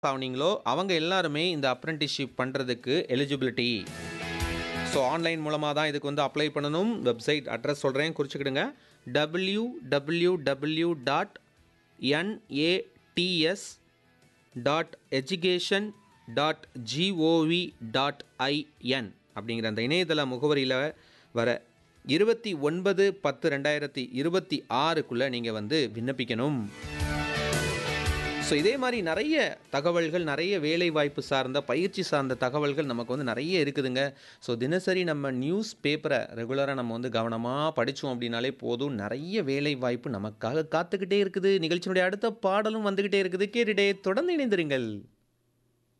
ஆனீங்களோ அவங்க எல்லாருமே இந்த அப்ரெண்டிஸ்ஷிப் பண்ணுறதுக்கு எலிஜிபிலிட்டி ஸோ ஆன்லைன் மூலமாக தான் இதுக்கு வந்து அப்ளை பண்ணணும் வெப்சைட் அட்ரஸ் சொல்கிறேன் குறிச்சிக்கிடுங்க W W W dot NATS dot education dot GOV dot IN அப்படிங்கிற அந்த இணையதள முகவரியில் வர இருபத்தி ஒன்பது பத்து ரெண்டாயிரத்தி இருபத்தி ஆறுக்குள்ளே நீங்கள் வந்து விண்ணப்பிக்கணும் ஸோ இதே மாதிரி நிறைய தகவல்கள் நிறைய வேலை வாய்ப்பு சார்ந்த பயிற்சி சார்ந்த தகவல்கள் நமக்கு வந்து நிறைய இருக்குதுங்க ஸோ தினசரி நம்ம நியூஸ் பேப்பரை ரெகுலராக நம்ம வந்து கவனமாக படித்தோம் அப்படின்னாலே போதும் நிறைய வேலை வாய்ப்பு நமக்காக காத்துக்கிட்டே இருக்குது நிகழ்ச்சியினுடைய அடுத்த பாடலும் வந்துக்கிட்டே இருக்குது கேட்டுட்டே தொடர்ந்து இணைந்திருங்கள்